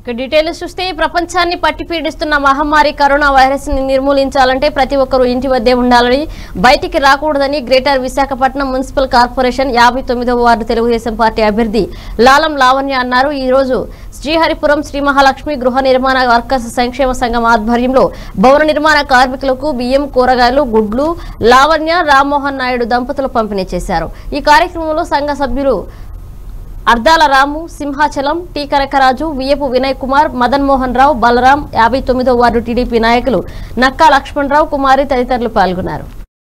ఇక డీటెయిల్స్ చూస్తే ప్రపంచాన్ని పట్టి పీడిస్తున్న మహమ్మారి కరోనా వైరస్ ని నిర్మూలించాలంటే ప్రతి ఒక్కరూ ఇంటి వద్దే ఉండాలని బయటికి రాకూడదని గ్రేటర్ విశాఖపట్నం మున్సిపల్ కార్పొరేషన్ యాభై తొమ్మిదవ వార్డు తెలుగుదేశం పార్టీ అభ్యర్థి లాలం లావణ్య అన్నారు ఈ రోజు శ్రీహరిపురం శ్రీ మహాలక్ష్మి గృహ నిర్మాణ వర్కర్స్ సంక్షేమ సంఘం ఆధ్వర్యంలో భవన నిర్మాణ కార్మికులకు బియ్యం కూరగాయలు గుడ్లు లావణ్య రామ్మోహన్ నాయుడు దంపతులు పంపిణీ చేశారు ఈ కార్యక్రమంలో సంఘ సభ్యులు అర్ధాల రాము సింహాచలం టి కనకరాజు వియపు వినయ్ కుమార్ మదన్ మోహన్ రావు బలరాం యాభై తొమ్మిదో వార్డు టీడీపీ నాయకులు నక్కా లక్ష్మణరావు కుమారి తదితరులు పాల్గొన్నారు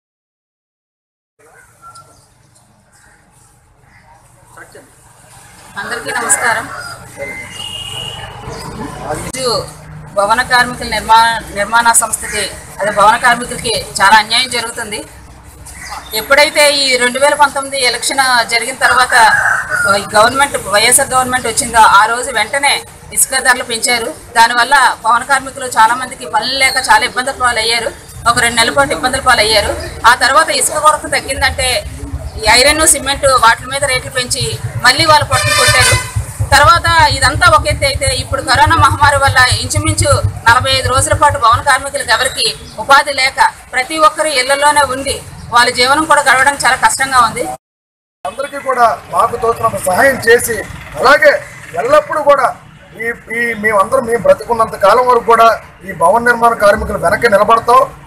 అందరికీ నమస్కారం ఈరోజు భవన కార్మికుల నిర్మాణ నిర్మాణ సంస్థకి అదే భవన కార్మికులకి చాలా అన్యాయం జరుగుతుంది ఎప్పుడైతే ఈ రెండు వేల పంతొమ్మిది ఎలక్షన్ జరిగిన తర్వాత ఈ గవర్నమెంట్ వైఎస్ఆర్ గవర్నమెంట్ వచ్చిందో ఆ రోజు వెంటనే ఇసుక ధరలు పెంచారు దానివల్ల భవన కార్మికులు చాలా మందికి పనులు లేక చాలా ఇబ్బందుల పాలు అయ్యారు ఒక రెండు నెలల పాటు ఇబ్బందుల పాలు అయ్యారు ఆ తర్వాత ఇసుక కొరత తగ్గిందంటే ఈ ఐరన్ సిమెంట్ వాటి మీద రేట్లు పెంచి మళ్ళీ వాళ్ళు పొట్టులు కొట్టారు తర్వాత ఇదంతా ఒక ఎత్తు అయితే ఇప్పుడు కరోనా మహమ్మారి వల్ల ఇంచుమించు నలభై ఐదు రోజుల పాటు భవన కార్మికులకు ఎవరికి ఉపాధి లేక ప్రతి ఒక్కరు ఇళ్లలోనే ఉండి వాళ్ళ జీవనం కూడా గడవడం చాలా కష్టంగా ఉంది అందరికీ కూడా మాకు తోచినంత సహాయం చేసి అలాగే ఎల్లప్పుడూ కూడా ఈ ఈ మేమందరం మేము బ్రతికున్నంత కాలం వరకు కూడా ఈ భవన నిర్మాణ కార్మికులు వెనక్కి నిలబడతాం